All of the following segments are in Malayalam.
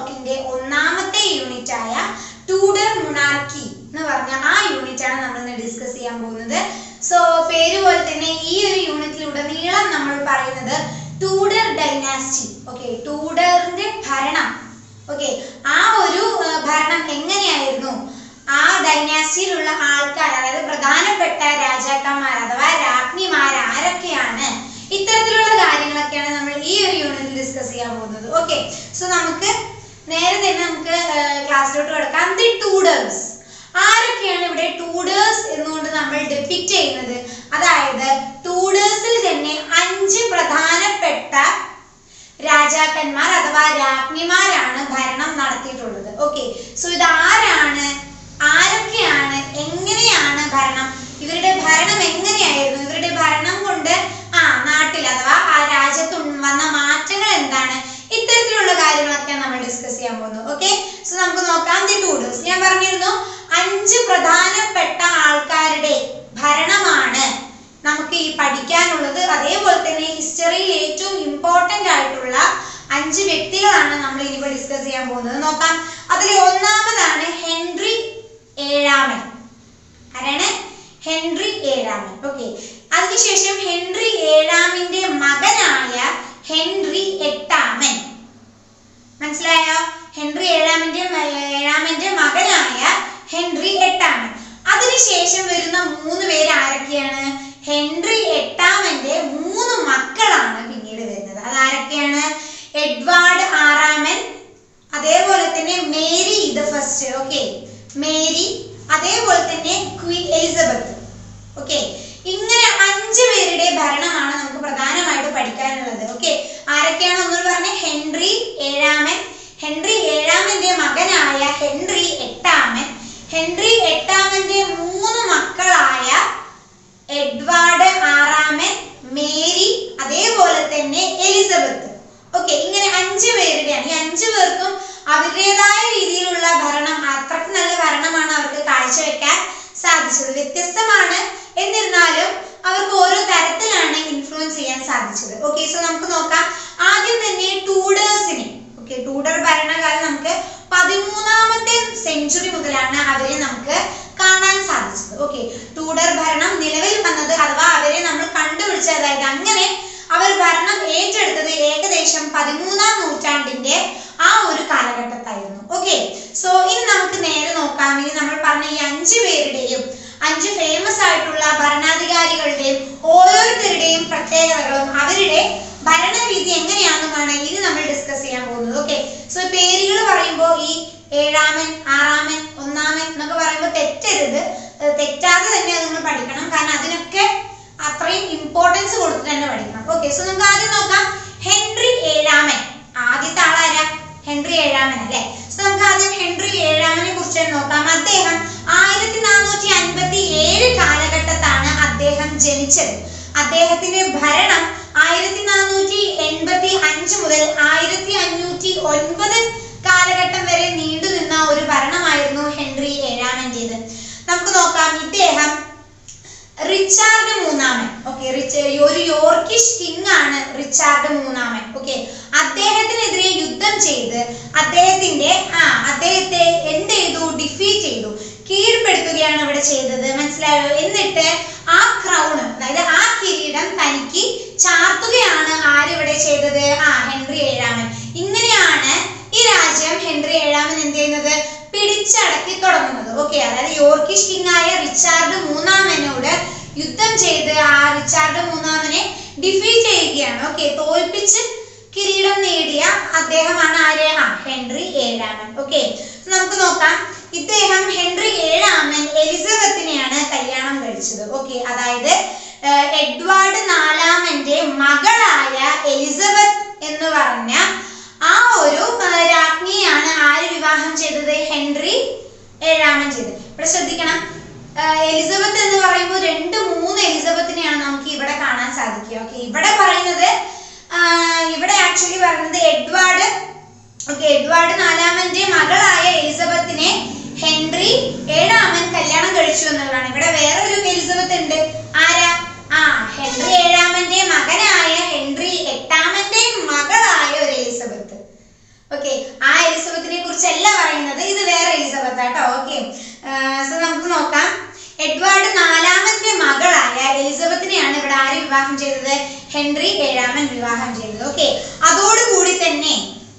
വർക്കിന്റെ ഒന്നാമത്തെ യൂണിറ്റ് ആയ ടൂഡർ മുണാർക്കി എന്ന് പറഞ്ഞ ആ യൂണിറ്റ് ആണ് നമ്മൾ ഇന്ന് ഡിസ്കസ് ചെയ്യാൻ പോകുന്നത് സോ പേര് പോലെ തന്നെ ഈ ഒരു യൂണിറ്റിലുടനീളം നമ്മൾ പറയുന്നത് ടൂഡർ ഡൈനാസ്റ്റി ഓക്കെ ടൂഡറിന്റെ ഭരണം ഓക്കെ ആ ഒരു ആ, ഭരണം എങ്ങനെയായിരുന്നു ആ ഡൈനാസ്റ്റിയിലുള്ള ആൾക്കാർ അതായത് പ്രധാനപ്പെട്ട രാജാക്കന്മാർ അഥവാ രാജ്ഞിമാർ ആരൊക്കെയാണ് ഇത്തരത്തിലുള്ള കാര്യങ്ങളൊക്കെയാണ് നമ്മൾ ഈ ഒരു യൂണിറ്റിൽ ഡിസ്കസ് ചെയ്യാൻ പോകുന്നത് ഓക്കെ സോ നമുക്ക് നേരെ തന്നെ നമുക്ക് ക്ലാസ്സിലോട്ട് കിടക്കാം ദി ടൂഡേഴ്സ് ആരൊക്കെയാണ് ഇവിടെ ടൂഡേഴ്സ് എന്നുകൊണ്ട് നമ്മൾ ഡെപ്പിക്റ്റ് ചെയ്യുന്നത് അതായത് ടൂഡേഴ്സിൽ തന്നെ അഞ്ച് പ്രധാനപ്പെട്ട രാജാക്കന്മാർ അഥവാ രാജ്ഞിമാരാണ് ഭരണം നടത്തിയിട്ടുള്ളത് ഓക്കെ സോ ഇത് ആരാണ് ആരൊക്കെയാണ് എങ്ങനെയാണ് ഭരണം ഇവരുടെ ഭരണം എങ്ങനെയായിരുന്നു ഇവരുടെ ഭരണം കൊണ്ട് ആ നാട്ടിൽ അഥവാ ആ രാജ്യത്ത് ഉൺ- വന്ന മാറ്റങ്ങൾ എന്താണ് ഇത്തരത്തിലുള്ള കാര്യങ്ങളൊക്കെയാണ് നമ്മൾ ഡിസ്കസ് ചെയ്യാൻ പോകുന്നത് ഓക്കെ സോ നമുക്ക് നോക്കാം ദി ടൂഡേഴ്സ് ഞാൻ പറഞ്ഞിരുന്നു അഞ്ച് പ്രധാനപ്പെട്ട ആൾക്കാരുടെ ഭരണമാണ് നമുക്ക് ഈ പഠിക്കാനുള്ളത് അതേപോലെ തന്നെ ഹിസ്റ്ററിയിൽ ഏറ്റവും ഇമ്പോർട്ടന്റ് ആയിട്ടുള്ള അഞ്ച് വ്യക്തികളാണ് നമ്മൾ ഇനിയിപ്പോൾ ഡിസ്കസ് ചെയ്യാൻ പോകുന്നത് നോക്കാം അതിൽ ഒന്നാമതാണ് ഹെൻറി ഏഴാമൻ ആരാണ് ഹെൻറി ഏഴാമൻ ഓക്കെ അതിനുശേഷം ഹെൻറി ഏഴാമിന്റെ മകനായ ഹെൻറി എട്ടാമൻ മനസ്സിലായോ ഹെൻറി ഏഴാമിന്റെ മ- ഏഴാമന്റെ മകനായ ഹെൻറി എട്ടാമൻ അതിനുശേഷം വരുന്ന മൂന്ന് പേര് ആരൊക്കെയാണ് ഹെൻറി എട്ടാമന്റെ മൂന്ന് മക്കളാണ് പിന്നീട് വരുന്നത് അത് ആരൊക്കെയാണ് എഡ്വാർഡ് ആറാമൻ അതേപോലെ തന്നെ Mary the first okay Mary അതേപോലെ തന്നെ ക്വീൻ എലിസബത്ത് ഓക്കെ ഇങ്ങനെ അഞ്ച് പേരുടെ ഭരണമാണ് നമുക്ക് പ്രധാനമായിട്ട് പഠിക്കാനുള്ളത് ഓക്കെ ആരൊക്കെയാണ് ഒന്നുകൂടി പറഞ്ഞ ഹെൻറി ഏഴാമൻ ഹെൻറി ഏഴാമന്റെ മകനായ ഹെൻറി എട്ടാമൻ ഹെൻറി എട്ടാമന്റെ മൂന്ന് മക്കളായ എഡ്വാർഡ് ആറാമൻ മേരി അതേപോലെ തന്നെ എലിസബത്ത് ഓക്കെ ഇങ്ങനെ അഞ്ച് പേരുടെയാണ് ഈ അഞ്ചു പേർക്കും അവരുടേതായ രീതിയിലുള്ള ഭരണം അത്രയ്ക്ക് നല്ല ഭരണമാണ് അവർക്ക് കാഴ്ചവെക്കാൻ സാധിച്ചത് വ്യത്യസ്തമാണ് എന്നിരുന്നാലും അവർക്ക് ഓരോ തരത്തിലാണ് ഇൻഫ്ലുവൻസ് ചെയ്യാൻ സാധിച്ചത് ഓക്കെ സോ നമുക്ക് നോക്കാം ആദ്യം തന്നെ ടൂഡേഴ്സിനെ ഓക്കെ ടൂഡർ ഭരണകാലം നമുക്ക് പതിമൂന്നാമത്തെ സെഞ്ചുറി മുതലാണ് അവരെ നമുക്ക് കാണാൻ സാധിച്ചത് ഓക്കെ ടൂഡർ ഭരണം നിലവിൽ വന്നത് അഥവാ അവരെ നമ്മൾ കണ്ടുപിടിച്ച അതായത് അങ്ങനെ അവർ ഭരണം ഏറ്റെടുത്തത് ഏകദേശം പതിമൂന്നാം നൂറ്റാണ്ടിന്റെ ആ ഒരു കാലഘട്ടത്തായിരുന്നു ഓക്കെ സോ ഇനി നമുക്ക് നേരെ നോക്കാം ഇനി നമ്മൾ പറഞ്ഞ ഈ അഞ്ചു പേരുടെയും അഞ്ച് ഫേമസ് ആയിട്ടുള്ള ഭരണാധികാരികളുടെയും ഓരോരുത്തരുടെയും പ്രത്യേകതകളും അവരുടെ ഭരണരീതി എങ്ങനെയാണെന്നുമാണ് ഇനി നമ്മൾ ഡിസ്കസ് ചെയ്യാൻ പോകുന്നത് ഓക്കെ സോ പേരുകൾ പറയുമ്പോൾ ഈ ഏഴാമൻ ആറാമൻ ഒന്നാമൻ എന്നൊക്കെ പറയുമ്പോൾ തെറ്റരുത് ഏർ തെറ്റാതെ തന്നെ അത് നിങ്ങൾ പഠിക്കണം കാരണം അതിനൊക്കെ അത്രയും ഇമ്പോർട്ടൻസ് കൊടുത്തിട്ട് തന്നെ പഠിക്കണം ഓക്കെ സോ നമുക്ക് ആദ്യം നോക്കാം ഹെൻറി ഏഴാമൻ ആദ്യത്തെ ആളാരാ ഹെൻറി ഏഴാമൻ അല്ലേ സോ നമുക്ക് ആദ്യം ഹെൻറി ഏഴാമനെ കുറിച്ച് നോക്കാം അദ്ദേഹം ആയിരത്തി നാനൂറ്റി അൻപത്തി ഏഴ് കാലഘട്ടത്താണ് അദ്ദേഹം ജനിച്ചത് അദ്ദേഹത്തിന്റെ ഭരണം ആയിരത്തി നാനൂറ്റി എൺപത്തി അഞ്ച് മുതൽ ആയിരത്തി അഞ്ഞൂറ്റി ഒൻപത് കാലഘട്ടം വരെ നീണ്ടു നിന്ന ഒരു ഭരണമായിരുന്നു ഹെൻറി ഏഴാമൻ്റേത് നമുക്ക് നോക്കാം ഇദ്ദേഹം റിച്ചാർഡ് മൂന്നാമൻ ഓക്കെ റിച്ച് ഒരു യോർക്കിഷ് കിങ് ആണ് റിച്ചാർഡ് മൂന്നാമൻ ഓക്കെ അദ്ദേഹത്തിനെതിരെ യുദ്ധം ചെയ്ത് അദ്ദേഹത്തിന്റെ ആ അദ്ദേഹത്തെ എന്ത് ചെയ്തു ഡിഫീറ്റ് ചെയ്തു കീഴ്പ്പെടുത്തുകയാണ് ഇവിടെ ചെയ്തത് മനസ്സിലായോ എന്നിട്ട് ആ ക്രൗൺ അതായത് ആ കിരീടം തനിക്ക് ചാർത്തുകയാണ് ആരിവിടെ ചെയ്തത് ആ ഹെൻറി ഏഴാമൻ ഇങ്ങനെയാണ് ഈ രാജ്യം ഹെൻറി ഏഴാമൻ എന്ത് ചെയ്യുന്നത് പിടിച്ചടക്കി തുടങ്ങുന്നത് ഓക്കെ അതായത് യോർക്കിഷ് കിങ് ആയ റിച്ചാർഡ് മൂന്നാമനോട് യുദ്ധം ചെയ്ത് ആ റിച്ചാർഡ് മൂന്നാമനെ ഡിഫീറ്റ് ചെയ്യുകയാണ് ഓക്കെ തോൽപ്പിച്ച് കിരീടം നേടിയ അദ്ദേഹമാണ് ആര് ആ ഹെൻറി ഏഴാമൻ ഓക്കെ നമുക്ക് നോക്കാം ഇദ്ദേഹം ഹെൻറി ഏഴാമൻ എലിസബത്തിനെയാണ് കല്യാണം കഴിച്ചത് ഓക്കെ അതായത് ഏർ, എഡ്വാർഡ് നാലാമന്റെ മകളായ എലിസബത്ത് എന്ന് പറഞ്ഞ ആ ഒരു ഏർ, രാജ്ഞിയാണ് ആര് വിവാഹം ചെയ്തത് ഹെൻറി ഏഴാമൻ ചെയ്തത് ഇവിടെ ശ്രദ്ധിക്കണം ഏർ, എലിസബത്ത് എന്ന് പറയുമ്പോൾ രണ്ട് മൂന്ന് എലിസബത്തിനെയാണ് നമുക്ക് ഇവിടെ കാണാൻ സാധിക്കുക ഓക്കെ ഇവിടെ പറയുന്നത് ആ, ഇവിടെ ആക്ച്വലി പറയുന്നത് എഡ്വാർഡ് ഓക്കെ എഡ്വാർഡ് നാലാമന്റെ മകളായ എലിസബത്തിനെ ഹെൻറി ഏഴാമൻ കല്യാണം കഴിച്ചു എന്നുള്ളതാണ് ഇവിടെ വേറൊരു എലിസബത്ത് ഉണ്ട് ആരാ ആ ഹെൻറി ഏഴാമന്റെ മകനായ ഹെൻറി എട്ടാമന്റെ മകളായ ഒരു എലിസബത്ത് ഓക്കെ ആ എലിസബത്ത് എഡ്വാർഡ് നാലാമന്റെ മകളായ എലിസബത്തിനെയാണ് ഇവിടെ ആര് വിവാഹം ചെയ്തത് ഹെൻറി ഏഴാമൻ വിവാഹം ചെയ്തത് ഓക്കെ അതോടുകൂടി തന്നെ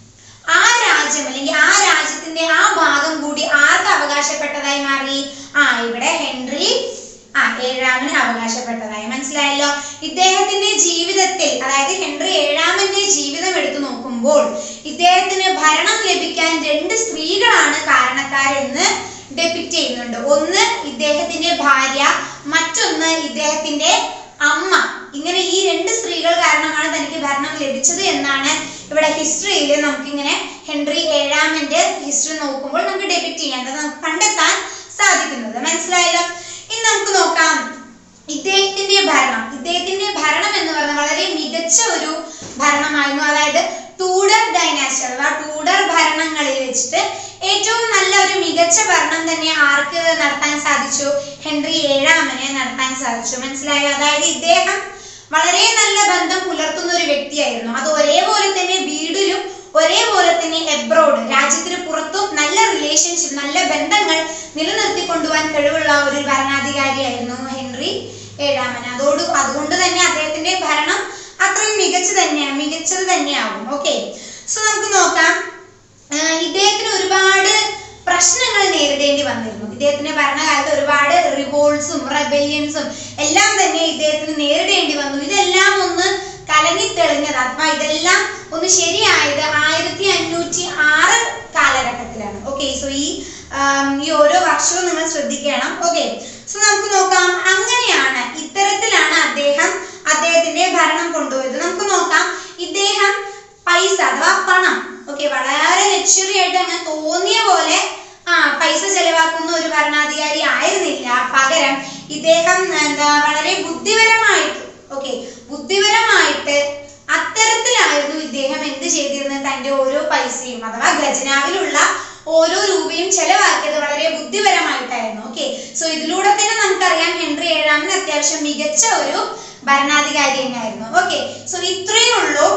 ആ രാജ്യം അല്ലെങ്കിൽ ആ രാജ്യത്തിന്റെ ആ ഭാഗം കൂടി ആർക്ക് അവകാശപ്പെട്ടതായി മാറി ആ ഇവിടെ ഹെൻറി ആ ഏഴാമന് അവകാശപ്പെട്ടതായി മനസ്സിലായല്ലോ ഇദ്ദേഹത്തിന്റെ ജീവിതത്തിൽ അതായത് ഹെൻറി ഏഴാമന്റെ ജീവിതം എടുത്തു നോക്കുമ്പോൾ ഇദ്ദേഹത്തിന് ഭരണം ലഭിക്കാൻ രണ്ട് സ്ത്രീകളാണ് കാരണക്കാരെന്ന് ഡെപിക്റ്റ് ചെയ്യുന്നുണ്ട് ഒന്ന് ഇദ്ദേഹത്തിന്റെ ഭാര്യ മറ്റൊന്ന് ഇദ്ദേഹത്തിന്റെ അമ്മ ഇങ്ങനെ ഈ രണ്ട് സ്ത്രീകൾ കാരണമാണ് തനിക്ക് ഭരണം ലഭിച്ചത് എന്നാണ് ഇവിടെ ഹിസ്റ്ററിയിൽ നമുക്കിങ്ങനെ ഹെൻറി ഏഴാമന്റെ ഹിസ്റ്ററി നോക്കുമ്പോൾ നമുക്ക് ഡെപിക്റ്റ് ചെയ്യാൻ അത് നമുക്ക് കണ്ടെത്താൻ സാധിക്കുന്നത് മനസ്സിലായല്ലോ ഇനി നമുക്ക് നോക്കാം ഇദ്ദേഹത്തിന്റെ ഭരണം ഇദ്ദേഹത്തിന്റെ ഭരണം എന്ന് പറയുന്നത് വളരെ മികച്ച ഒരു ഭരണമായിരുന്നു അതായത് ടൂഡർ ഡൈനാസ്റ്റി അഥവാ ടൂഡർ ഭരണങ്ങളിൽ വെച്ചിട്ട് ഏറ്റവും നല്ല ഒരു മികച്ച ഭരണം തന്നെ ആർക്ക് നടത്താൻ സാധിച്ചു ഹെൻറി ഏഴാമനെ നടത്താൻ സാധിച്ചു മനസ്സിലായോ അതായത് ഇദ്ദേഹം വളരെ നല്ല ബന്ധം പുലർത്തുന്ന ഒരു വ്യക്തിയായിരുന്നു അത് ഒരേപോലെ തന്നെ വീടിലും ഒരേപോലെ തന്നെ എബ്രോഡ് രാജ്യത്തിന് പുറത്തും നല്ല റിലേഷൻഷിപ്പ് നല്ല ബന്ധങ്ങൾ നിലനിർത്തിക്കൊണ്ടുപോകാൻ കഴിവുള്ള ഒരു ഭരണാധികാരിയായിരുന്നു ഹെൻറി ഏഴാമൻ അതോട് അതുകൊണ്ട് തന്നെ അദ്ദേഹത്തിന്റെ ഭരണം അത്രയും മികച്ചു തന്നെയാണ് മികച്ചത് തന്നെയാവും ഓക്കെ സോ നമുക്ക് നോക്കാം ആഹ് ഇദ്ദേഹത്തിന് ഒരുപാട് പ്രശ്നങ്ങൾ നേരിടേണ്ടി വന്നിരുന്നു ഇദ്ദേഹത്തിന്റെ ഭരണകാലത്ത് ഒരുപാട് റിവോൾട്സും റെബല്യൻസും എല്ലാം തന്നെ ഇദ്ദേഹത്തിന് നേരിടേണ്ടി വന്നു ഇതെല്ലാം ഒന്ന് കലങ്ങിത്തെളിഞ്ഞത് അഥവാ ഇതെല്ലാം ഒന്ന് ശരിയായത് ആയിരത്തി അഞ്ഞൂറ്റി ആറ് കാലഘട്ടത്തിലാണ് ഓക്കെ സോ ഈ ആം, ഈ ഓരോ വർഷവും നിങ്ങൾ ശ്രദ്ധിക്കണം ഓക്കെ സോ നമുക്ക് നോക്കാം അങ്ങനെയാണ് ഇത്തരത്തിലാണ് അദ്ദേഹം അദ്ദേഹത്തിന്റെ ഭരണം കൊണ്ടുപോയത് നമുക്ക് നോക്കാം ഇദ്ദേഹം പൈസ അഥവാ പണം ഓക്കെ വളരെ ലക്ഷറി ആയിട്ട് അങ്ങനെ തോന്നിയ പോലെ ആ പൈസ ചെലവാക്കുന്ന ഒരു ഭരണാധികാരി ആയിരുന്നില്ല പകരം ഇദ്ദേഹം എന്താ വളരെ ബുദ്ധിപരമായിട്ട് ഓക്കെ ബുദ്ധിപരമായിട്ട് അത്തരത്തിലായിരുന്നു ഇദ്ദേഹം എന്ത് ചെയ്തിരുന്നത് തന്റെ ഓരോ പൈസയും അഥവാ ഖജനാവിലുള്ള ഓരോ രൂപയും ചെലവാക്കിയത് വളരെ ബുദ്ധിപരമായിട്ടായിരുന്നു ഓക്കെ സോ ഇതിലൂടെ തന്നെ നമുക്കറിയാം ഹെൻറി ഏഴാമൻ അത്യാവശ്യം മികച്ച ഒരു ഭരണാധികാരി തന്നെയായിരുന്നു ഓക്കെ സോ ഇത്രയേ ഉള്ളൂ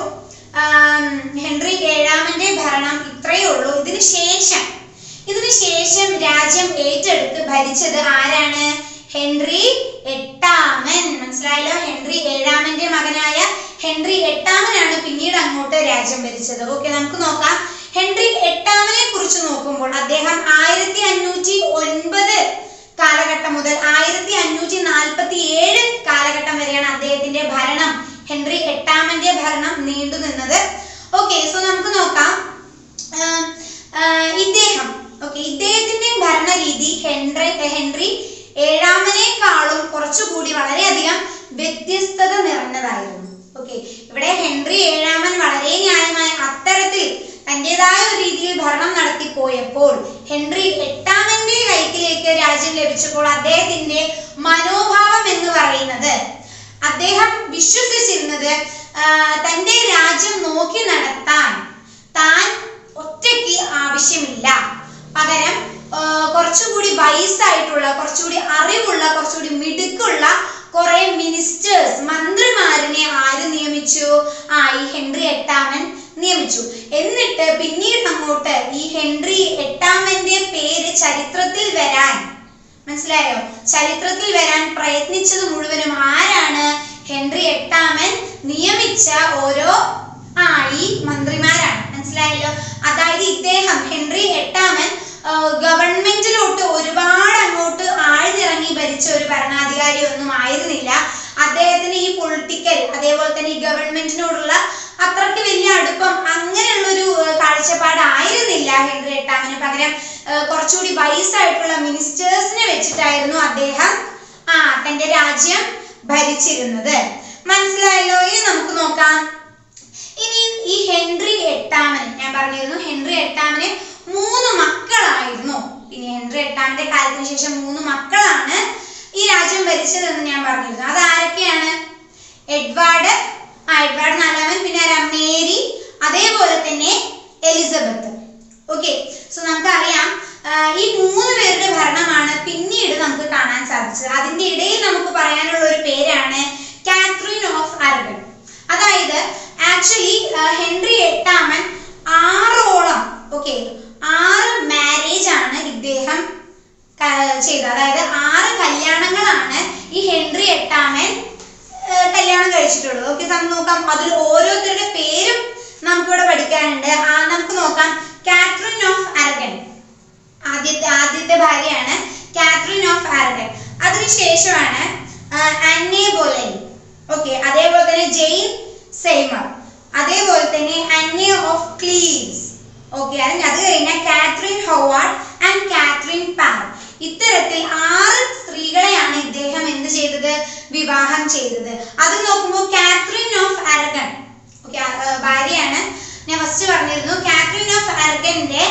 ആം, ഹെൻറി ഏഴാമന്റെ ഭരണം ഇത്രയേ ഉള്ളൂ ഇതിന് ശേഷം ഇതിന് ശേഷം രാജ്യം ഏറ്റെടുത്ത് ഭരിച്ചത് ആരാണ് ഹെൻറി എട്ടാമൻ മനസ്സിലായല്ലോ ഹെൻറി ഏഴാമന്റെ മകനായ ഹെൻറി എട്ടാമനാണ് പിന്നീട് അങ്ങോട്ട് രാജ്യം ഭരിച്ചത് ഓക്കെ നമുക്ക് നോക്കാം ഹെൻറി എട്ടാമനെ കുറിച്ച് നോക്കുമ്പോൾ അദ്ദേഹം ആയിരത്തി അഞ്ഞൂറ്റി ഒൻപത് കാലഘട്ടം മുതൽ ആയിരത്തി അഞ്ഞൂറ്റി നാൽപ്പത്തി ഏഴ് കാലഘട്ടം വരെയാണ് അദ്ദേഹത്തിന്റെ ഭരണം ഹെൻറി എട്ടാമന്റെ ഭരണം നീണ്ടു നിന്നത് ഓക്കെ സോ നമുക്ക് നോക്കാം ആഹ് ആഹ് ഇദ്ദേഹം ഓക്കെ ഇദ്ദേഹത്തിന്റെ ഭരണരീതി ഹെൻറി ഹെൻറി ഏഴാമനേക്കാളും കുറച്ചുകൂടി വളരെയധികം വ്യത്യസ്തത നിറഞ്ഞതായിരുന്നു ഓക്കെ ഇവിടെ ഹെൻറി ഏഴാമൻ വളരെ ന്യായമായ അത്തരത്തിൽ തന്റേതായ ഒരു രീതിയിൽ ഭരണം നടത്തി പോയപ്പോൾ ഹെൻറി എട്ടാമന്റെ കൈക്കിലേക്ക് രാജ്യം ലഭിച്ചപ്പോൾ അദ്ദേഹത്തിന്റെ മനോഭാവം എന്ന് പറയുന്നത് അദ്ദേഹം വിശ്വസിച്ചിരുന്നത് ആ, തന്റെ രാജ്യം നോക്കി നടത്താൻ താൻ ഒറ്റയ്ക്ക് ആവശ്യമില്ല പകരം ആ, കുറച്ചുകൂടി വയസ്സായിട്ടുള്ള കുറച്ചുകൂടി അറിവുള്ള കുറച്ചുകൂടി മിടുക്കുള്ള കുറെ മിനിസ്റ്റേഴ്സ് മന്ത്രിമാരിനെ ആര് നിയമിച്ചു ആ ഈ ഹെൻറി എട്ടാമൻ നിയമിച്ചു എന്നിട്ട് പിന്നീട് അങ്ങോട്ട് ഈ ഹെൻറി എട്ടാമന്റെ പേര് ചരിത്രത്തിൽ വരാൻ മനസ്സിലായോ ചരിത്രത്തിൽ വരാൻ പ്രയത്നിച്ചത് മുഴുവനും ആരാണ് ഹെൻറി എട്ടാമൻ നിയമിച്ച ഓരോ ആ ഈ മന്ത്രിമാരാണ് മനസ്സിലായല്ലോ അതായത് ഇദ്ദേഹം ഹെൻറി എട്ടാമൻ ആ, ഗവൺമെന്റിലോട്ട് ഒരുപാട് അങ്ങോട്ട് ആഴ്ന്നിറങ്ങി ഭരിച്ച ഒരു ഭരണാധികാരി ഒന്നും ആയിരുന്നില്ല അദ്ദേഹത്തിന് ഈ പൊളിറ്റിക്കൽ അതേപോലെ തന്നെ ഈ ഗവൺമെന്റിനോടുള്ള അത്രയ്ക്ക് വലിയ അടുപ്പം അങ്ങനെയുള്ള ഒരു കാഴ്ചപ്പാടായിരുന്നില്ല ഹെൻറി എട്ടാമന് പകരം ആ, കുറച്ചുകൂടി വയസ്സായിട്ടുള്ള മിനിസ്റ്റേഴ്സിനെ വെച്ചിട്ടായിരുന്നു അദ്ദേഹം ആ തന്റെ രാജ്യം ഭരിച്ചിരുന്നത് മനസ്സിലായല്ലോ ഇനി നമുക്ക് നോക്കാം ഇനി ഈ ഹെൻറി എട്ടാമൻ ഞാൻ പറഞ്ഞിരുന്നു ഹെൻറി എട്ടാമന് മൂന്ന് മക്കളായിരുന്നു പിന്നെ ഹെൻറി എട്ടാമന്റെ കാലത്തിന് ശേഷം മൂന്ന് മക്കളാണ് ഈ രാജ്യം ഭരിച്ചതെന്ന് ഞാൻ പറഞ്ഞിരുന്നു അത് ആരൊക്കെയാണ് എഡ്വാർഡ് ആ എഡ്വാർഡ് നാലാമൻ പിന്നെ ആരാ മേരി അതേപോലെ തന്നെ എലിസബത്ത് ഓക്കെ സോ നമുക്കറിയാം ആ, ഈ മൂന്ന് പേരുടെ ഭരണമാണ് പിന്നീട് നമുക്ക് കാണാൻ സാധിച്ചത് അതിന്റെ ഇടയിൽ നമുക്ക് പറയാനുള്ള ഒരു പേരാണ് കാത്രീൻ ഓഫ് അർബൻ അതായത് ആക്ച്വലി ഹെൻറി എട്ടാമൻ ആറോളം ഓക്കെ ആറ് മാരേജ് ആണ് ഇദ്ദേഹം ക- ചെയ്തത് അതായത് ആറ് കല്യാണം ശേഷമാണ് അന്നെ ബോലൻ ഓക്കെ അതേപോലെ തന്നെ ജെയിൻ സെയ്മർ അതേപോലെ തന്നെ അന്നെ ഓഫ് ക്ലീവ്സ് ഓക്കെ അത് അത് കഴിഞ്ഞാൽ Catherine Howard and Catherine Parr ഇത്തരത്തിൽ ആറ് സ്ത്രീകളെയാണ് ഇദ്ദേഹം എന്ത് ചെയ്തത് വിവാഹം ചെയ്തത് അത് നോക്കുമ്പോൾ കാത്രിൻ ഓഫ് അരഗൺ ഓക്കെ ഭാര്യയാണ് ഞാൻ ഫസ്റ്റ് പറഞ്ഞിരുന്നു കാത്രിൻ ഓഫ് അരഗന്റെ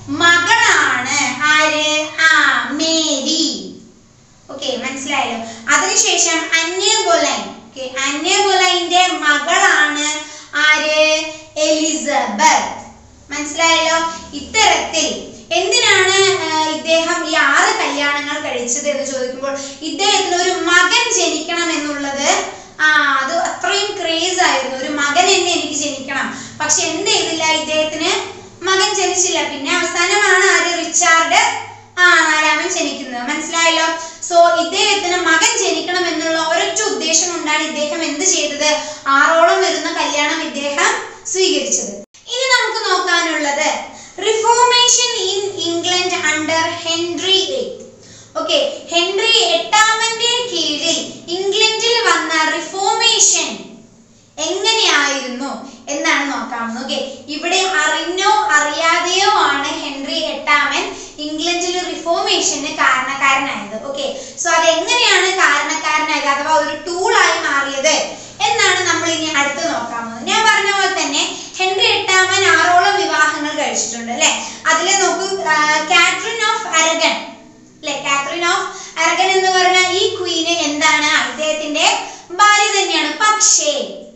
മകളാണ് ആര് ആ മേരി ഓക്കെ മനസ്സിലായല്ലോ അതിനുശേഷം അന്യ ബൊലൈൻ ഓക്കെ അന്യ ബൊലൈന്റെ മകളാണ് ആര് എലിസബത്ത് മനസ്സിലായല്ലോ ഇത്തരത്തിൽ എന്തിനാണ് ആ, ഇദ്ദേഹം ഈ ആറ് കല്യാണങ്ങൾ കഴിച്ചത് എന്ന് ചോദിക്കുമ്പോൾ ഇദ്ദേഹത്തിന് ഒരു മകൻ ജനിക്കണം എന്നുള്ളത് ആ അത് അത്രയും ക്രേസ് ആയിരുന്നു ഒരു മകൻ എന്നെ എനിക്ക് ജനിക്കണം പക്ഷെ എന്ത് ചെയ്തില്ല ഇദ്ദേഹത്തിന് മകൻ ജനിച്ചില്ല പിന്നെ അവസാനമാണ് ആര് റിച്ചാർഡ് ആ നാലാമൻ ജനിക്കുന്നത് മനസ്സിലായല്ലോ സോ ഇദ്ദേഹത്തിന് മകൻ ജനിക്കണം എന്നുള്ള ഒരൊറ്റ ഉദ്ദേശം കൊണ്ടാണ് ഇദ്ദേഹം എന്ത് ചെയ്തത് ആറോളം വരുന്ന കല്യാണം ഇദ്ദേഹം സ്വീകരിച്ചത് ഇനി നമുക്ക് നോക്കാനുള്ളത് reformation in England under Henry eight okay Henry എട്ടാമന്റെ കീഴിൽ ഇംഗ്ലണ്ടിൽ വന്ന റിഫോർമേഷൻ എങ്ങനെയായിരുന്നു എന്നാണ് നോക്കാവുന്നത് ഓക്കെ ഇവിടെ അറിഞ്ഞോ അറിയാതെയോ ആണ് ഹെൻറി എട്ടാമൻ ഇംഗ്ലണ്ടിൽ റിഫോർമേഷന് കാരണക്കാരനായത് ഓക്കെ സോ അത് എങ്ങനെയാണ് കാരണക്കാരനായത് അഥവാ ഒരു ടൂളായി മാറിയത് എന്നാണ് നമ്മൾ ഇനി അടുത്ത് നോക്കാവുന്നത് ഞാൻ പറഞ്ഞ പോലെ തന്നെ ഹെൻറി എട്ടാമൻ ആറോളം വിവാഹങ്ങൾ കഴിച്ചിട്ടുണ്ട് അല്ലെ അതിൽ നോക്കൂ ആ, കാത്രിൻ ഓഫ് അരഗൺ അല്ലെ കാത്രിൻ ഓഫ് അരഗൻ എന്ന് പറഞ്ഞ ഈ ക്വീന് എന്താണ് അദ്ദേഹത്തിന്റെ ഭാര്യ തന്നെയാണ് പക്ഷേ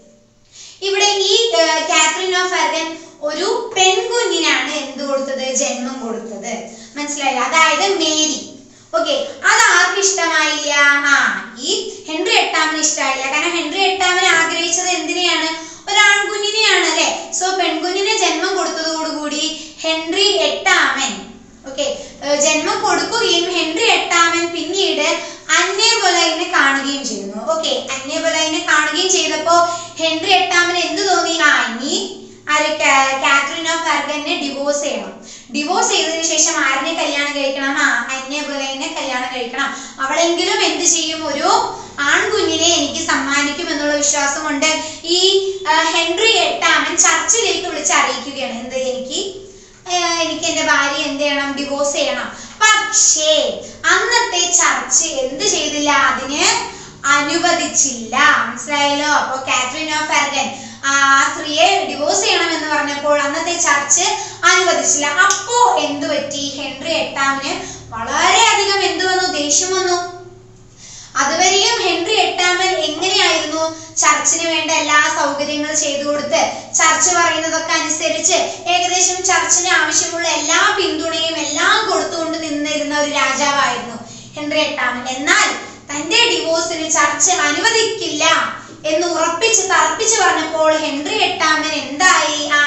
ഇവിടെ ഈ ആ, കാത്രിൻ ഓഫ് അർഗൻ ഒരു പെൺകുഞ്ഞിനാണ് എന്ത് കൊടുത്തത് ജന്മം കൊടുത്തത് മനസ്സിലായില്ല അതായത് മേരി ഓക്കെ അത് ആർക്കും ഇഷ്ടമായില്ല ആ ഈ ഹെൻറി എട്ടാമന് ഇഷ്ടമായില്ല കാരണം ഹെൻറി എട്ടാമൻ ആഗ്രഹിച്ചത് എന്തിനെയാണ് ഒരു ആൺകുഞ്ഞിനെയാണ് അല്ലെ സോ പെൺകുഞ്ഞിനെ ജന്മം കൊടുത്തതോടുകൂടി ഹെൻറി എട്ടാമൻ ഓക്കെ ജന്മം കൊടുക്കുകയും ഹെൻറി എട്ടാമൻ പിന്നീട് അന്നേ ബൊലൈനെ കാണുകയും ചെയ്യുന്നു ഓക്കെ അന്നേ ബൊലൈനെ കാണുകയും ചെയ്തപ്പോ ഹെൻറി എട്ടാമൻ എന്ത് തോന്നി ആ ഇനി ആര് കാ- കാത്രിൻ ഓഫ് അർഗനെ ഡിവോഴ്സ് ചെയ്യണം ഡിവോഴ്സ് ചെയ്തതിനു ശേഷം ആരിനെ കല്യാണം കഴിക്കണം ആ അന്യ ബൊലൈനെ കല്യാണം കഴിക്കണം അവളെങ്കിലും എന്ത് ചെയ്യും ഒരു ആൺകുഞ്ഞിനെ എനിക്ക് സമ്മാനിക്കും എന്നുള്ള വിശ്വാസം കൊണ്ട് ഈ ആ, ഹെൻറി എട്ടാമൻ ചർച്ചിലേക്ക് വിളിച്ച് അറിയിക്കുകയാണ് എന്ത് എനിക്ക് ഏർ എനിക്ക് എന്റെ ഭാര്യ എന്ത് ചെയ്യണം ഡിവോഴ്സ് ചെയ്യണം പക്ഷേ അന്നത്തെ ചർച്ച് എന്ത് ചെയ്തില്ല അതിന് അനുവദിച്ചില്ല മനസ്സിലായല്ലോ അപ്പൊ കാത്രിൻ ഓഫ് അർഗൻ ആ സ്ത്രീയെ ഡിവോഴ്സ് ചെയ്യണം എന്ന് പറഞ്ഞപ്പോൾ അന്നത്തെ ചർച്ച് അനുവദിച്ചില്ല അപ്പോ എന്തു പറ്റി ഹെൻറി എട്ടാമിന് വളരെയധികം എന്ത് വന്നു ദേഷ്യം വന്നു അതുവരെയും ഹെൻറി എട്ടാമൻ എങ്ങനെയായിരുന്നു ചർച്ചിന് വേണ്ട എല്ലാ സൗകര്യങ്ങളും ചെയ്തു കൊടുത്ത് ചർച്ച് പറയുന്നതൊക്കെ അനുസരിച്ച് ഏകദേശം ചർച്ചിന് ആവശ്യമുള്ള എല്ലാ പിന്തുണയും എല്ലാം കൊടുത്തുകൊണ്ട് നിന്നിരുന്ന ഒരു രാജാവായിരുന്നു ഹെൻറി എട്ടാമൻ എന്നാൽ തന്റെ ഡിവോഴ്സിന് ചർച്ച് അനുവദിക്കില്ല എന്ന് ഉറപ്പിച്ച് തറപ്പിച്ച് പറഞ്ഞപ്പോൾ ഹെൻറി എട്ടാമൻ എന്തായി ആ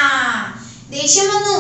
ദേഷ്യം വന്നു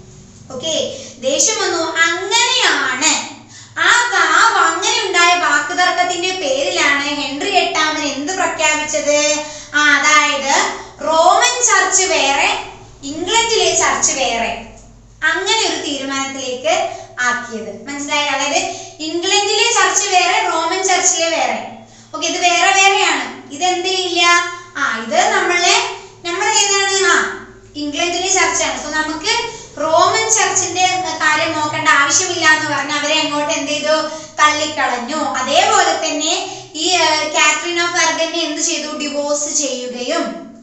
ഓക്കെ ദേഷ്യം വന്നു അങ്ങനെയാണ് ആ ക- ആ വ- അങ്ങനെ ഉണ്ടായ വാക്കുതർക്കത്തിന്റെ പേരിലാണ് ഹെൻറി എട്ടാമൻ എന്ത് പ്രഖ്യാപിച്ചത് ആ അതായത് റോമൻ ചർച്ച് വേറെ ഇംഗ്ലണ്ടിലെ ചർച്ച് വേറെ അങ്ങനെ ഒരു തീരുമാനത്തിലേക്ക് ആക്കിയത് മനസ്സിലായോ അതായത് ഇംഗ്ലണ്ടിലെ ചർച്ച് വേറെ റോമൻ ചർച്ചിലെ വേറെ ഓക്കെ ഇത് വേറെ വേറെയാണ് ഇത് എന്തിനില്ല ആ ഇത് നമ്മളെ നമ്മൾ ഏതാണ് ആ ഇംഗ്ലണ്ടിലെ ചർച്ചാണ് സോ നമുക്ക് റോമൻ ചർച്ചിന്റെ കാര്യം നോക്കേണ്ട ആവശ്യമില്ല എന്ന് പറഞ്ഞ് അവരെ അങ്ങോട്ട് എന്ത് ചെയ്തു തള്ളിക്കളഞ്ഞു അതേപോലെ തന്നെ ഈ ആ, കാത്രിൻ ഓഫ് അർഗനെ എന്ത് ചെയ്തു ഡിവോഴ്സ് ചെയ്യുകയും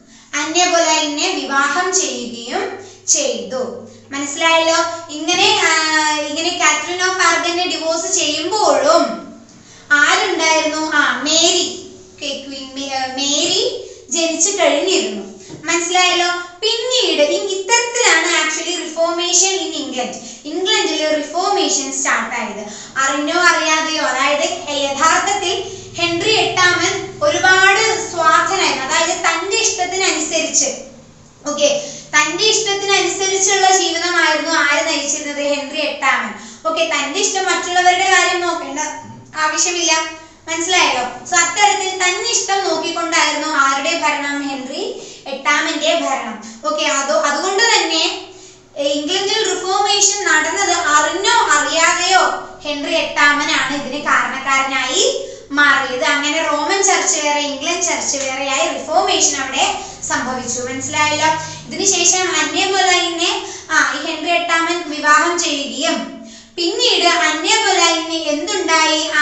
അന്യബൊലൈനെ വിവാഹം ചെയ്യുകയും ചെയ്തു മനസ്സിലായല്ലോ ഇങ്ങനെ ആ, ഇങ്ങനെ കാത്രിൻ ഓഫ് ആർഗനെ ഡിവോഴ്സ് ചെയ്യുമ്പോഴും ആരുണ്ടായിരുന്നു ആ മേരി Okay, Queen മേ- ആ, മേരി ജനിച്ചു കഴിഞ്ഞിരുന്നു മനസ്സിലായല്ലോ പിന്നീട് ഇ- ഇത്തരത്തിലാണ് ആക്ച്വലി റിഫോർമേഷൻ ഇൻ ഇംഗ്ലണ്ട് ഇംഗ്ലണ്ടിൽ റിഫോർമേഷൻ സ്റ്റാർട്ട് ആയത് അറിഞ്ഞോ അറിയാതെയോ അതായത് യഥാർത്ഥത്തിൽ ഹെൻറി എട്ടാമൻ ഒരുപാട് സ്വാർത്ഥനായിരുന്നു അതായത് തന്റെ ഇഷ്ടത്തിനനുസരിച്ച് ഓക്കെ തന്റെ ഇഷ്ടത്തിനനുസരിച്ചുള്ള ജീവിതമായിരുന്നു ആര് നയിച്ചിരുന്നത് ഹെൻറി എട്ടാമൻ ഓക്കെ തന്റെ ഇഷ്ടം മറ്റുള്ളവരുടെ കാര്യം നോക്കേണ്ട ആവശ്യമില്ല മനസ്സിലായല്ലോ സോ അത്തരത്തിൽ തന്നെ ഇഷ്ടം നോക്കിക്കൊണ്ടായിരുന്നു ആരുടെ ഭരണം ഹെൻറി എട്ടാമന്റെ ഭരണം ഓക്കെ അത് അതുകൊണ്ട് തന്നെ ഏർ ഇംഗ്ലണ്ടിൽ റിഫോർമേഷൻ നടന്നത് അറിഞ്ഞോ അറിയാതെയോ ഹെൻറി എട്ടാമനാണ് ഇതിന് കാരണക്കാരനായി മാറിയത് അങ്ങനെ റോമൻ ചർച്ച് വേറെ ഇംഗ്ലണ്ട് ചർച്ച് വേറെയായി റിഫോർമേഷൻ അവിടെ സംഭവിച്ചു മനസ്സിലായല്ലോ ഇതിനുശേഷം അന്യബൊലൈനെ ആ ഈ ഹെൻറി എട്ടാമൻ വിവാഹം ചെയ്യുകയും പിന്നീട് അന്യബൊലൈന് എന്തുണ്ടായി ആ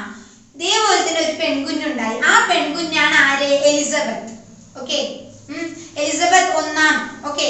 ഇതേപോലെ തന്നെ ഒരു പെൺകുഞ്ഞുണ്ടായി ആ പെൺകുഞ്ഞാണ് ആര് എലിസബത്ത് ഓക്കെ എലിസബത്ത് ഒന്നാം ഓക്കെ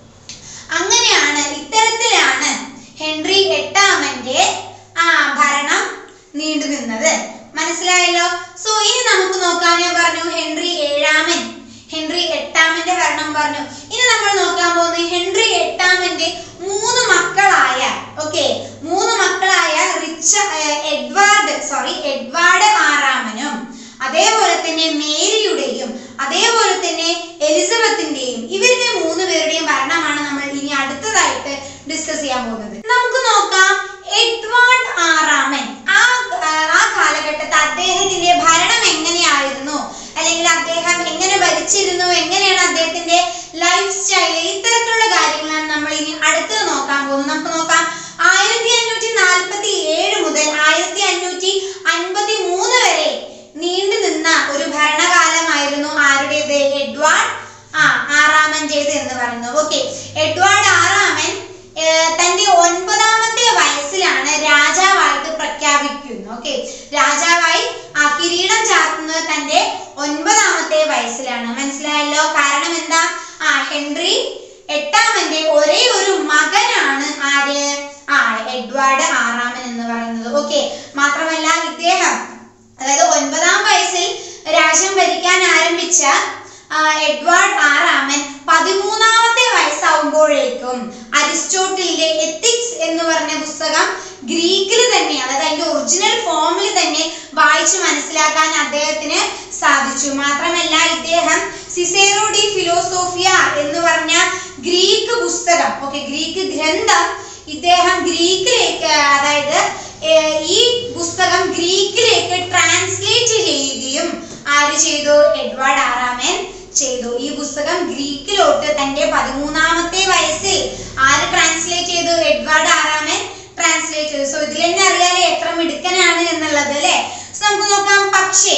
അങ്ങനെയാണ് ഇത്തരത്തിലാണ് ഹെൻറി എട്ടാമന്റെ ആ ഭരണം നീണ്ടു നിന്നത് മനസ്സിലായല്ലോ സോ ഇനി നമുക്ക് നോക്കാൻ ഞാൻ പറഞ്ഞു ഹെൻറി ഏഴാമൻ ഹെൻറി എട്ടാമന്റെ ഭരണം പറഞ്ഞു ഇനി നമ്മൾ നോക്കാൻ പോകുന്നത് ഹെൻറി എട്ടാമന്റെ മൂന്ന് മക്കളായ ഓക്കെ മൂന്ന് മക്കളായ റിച്ച ഏർ, എഡ്വാർഡ് സോറി എഡ്വാർഡ് ആറാമനും അതേപോലെ തന്നെ മേരിയുടെയും അതേപോലെ തന്നെ എലിസബത്തിന്റെയും ഇവരുടെ മൂന്ന് പേരുടെയും ഭരണമാണ് നമ്മൾ ഇനി അടുത്തതായിട്ട് ഡിസ്കസ് ചെയ്യാൻ പോകുന്നത് നമുക്ക് നോക്കാം എഡ്വാർഡ് ആറാമൻ ആ ആ കാലഘട്ടത്തിൽ അദ്ദേഹത്തിന്റെ ഭരണം എങ്ങനെയായിരുന്നു അല്ലെങ്കിൽ അദ്ദേഹം എങ്ങനെ ഭരിച്ചിരുന്നു എങ്ങനെയാണ് അദ്ദേഹത്തിന്റെ ലൈഫ് സ്റ്റൈൽ ഇത്തരത്തിലുള്ള കാര്യങ്ങളാണ് നമ്മൾ ഇനി അടുത്തത് നോക്കാൻ പോകുന്നത് നമുക്ക് നോക്കാം ആയിരത്തി അഞ്ഞൂറ്റി നാൽപ്പത്തി ഏഴ് മുതൽ ആയിരത്തി അഞ്ഞൂറ്റി അൻപത്തി മൂന്ന് വരെ നീണ്ടു നിന്ന ഒരു ഭരണകാലമായിരുന്നു ആരുടേത് എഡ്വാർഡ് ആ ആറാമൻ്റേത് എന്ന് പറയുന്നത് ഓക്കെ എഡ്വാർഡ് ആറാമൻ ഏർ, തന്റെ ഒൻപതാമത്തെ വയസ്സിലാണ് രാജാവായിട്ട് പ്രഖ്യാപിക്കുന്നത് ഓക്കെ രാജാവായി ആ കിരീടം ചാർത്തുന്നത് തന്റെ ഒൻപതാമത്തെ വയസ്സിലാണ് മനസ്സിലായല്ലോ കാരണം എന്താ ആ ഹെൻറി എട്ടാമന്റെ ഒരേ ഒരു മകനാണ് ആര് ആ എഡ്വാർഡ് ആറാമൻ എന്ന് പറയുന്നത് ഓക്കെ മാത്രമല്ല ഇദ്ദേഹം അതായത് ഒൻപതാം വയസ്സിൽ രാജ്യം ഭരിക്കാൻ ആരംഭിച്ച ആ, എഡ്വാർഡ് ആറാമൻ പതിമൂന്നാമത്തെ വയസ്സാവുമ്പോഴേക്കും അരിസ്റ്റോട്ടിലിന്റെ എത്തിക്സ് എന്ന് പറഞ്ഞ പുസ്തകം ഗ്രീക്കിൽ തന്നെ അതായത് അതിന്റെ ഒറിജിനൽ ഫോമിൽ തന്നെ വായിച്ച് മനസ്സിലാക്കാൻ അദ്ദേഹത്തിന് സാധിച്ചു മാത്രമല്ല ഇദ്ദേഹം സിസേറോ ഡി ഫിലോസോഫിയ എന്ന് പറഞ്ഞ ഗ്രീക്ക് പുസ്തകം ഓക്കെ ഗ്രീക്ക് ഗ്രന്ഥം ഇദ്ദേഹം ഗ്രീക്കിലേക്ക് അതായത് ഏർ, ഈ പുസ്തകം ഗ്രീക്കിലേക്ക് ട്രാൻസ്ലേറ്റ് ചെയ്യുകയും ആര് ചെയ്തു എഡ്വാർഡ് ആറാമൻ ചെയ്തു ഈ പുസ്തകം ഗ്രീക്കിലോട്ട് തന്റെ പതിമൂന്നാമത്തെ വയസ്സിൽ ആര് ട്രാൻസ്ലേറ്റ് ചെയ്തു എഡ്വാർഡ് ആറാമൻ ട്രാൻസ്ലേറ്റ് ചെയ്തു സോ ഇതിൽ തന്നെ അറിയാലേ എത്ര മിടുക്കനാണ് എന്നുള്ളത് അല്ലേ സോ നമുക്ക് നോക്കാം പക്ഷേ